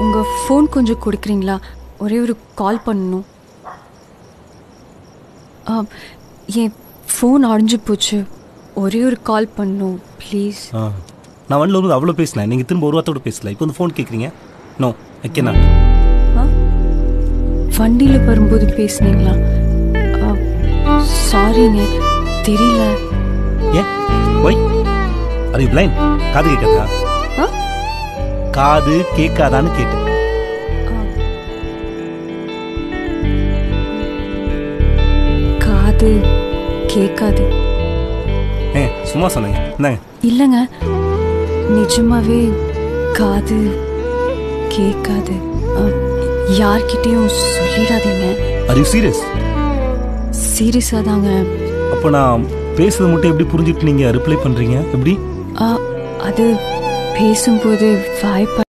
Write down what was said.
உங்கள் ஃபோன் கொஞ்சம் கொடுக்குறீங்களா ஒரே ஒரு கால் பண்ணணும் ஆ, என் ஃபோன் அடைஞ்சு போச்சு ஒரே ஒரு கால் பண்ணணும் ப்ளீஸ் ஆ நான் வண்டியில் வரும்போது அவ்வளோ பேசல நீங்கள் திரும்ப ஒரு வார்த்தை கூட பேசல இப்போ வந்து ஃபோன் கேட்குறீங்க நோ வைக்கண்ணா வண்டியில் வரும்போது பேசுனீங்களா சாரிங்க தெரியல ஏன் ஒய் அது பிளைன் காது கேட்காதா ஆ? காது கேட்காதான்னு கேட்டேன் காது கேட்காது ஏ சும்மா சொன்னீங்க இந்தாங்க இல்லைங்க நிஜமாவே காது கேட்காது ஆ, யார்கிட்டயும் சொல்லிடாதீங்க ஆர் யூ சீரியஸ் சீரியஸாக தாங்க அப்போ நான் பேசுறது மட்டும் எப்படி புரிஞ்சுட்டு நீங்கள் ரிப்ளை பண்ணுறீங்க எப்படி ஆ, அது பேசும்போது வாய்ப்பா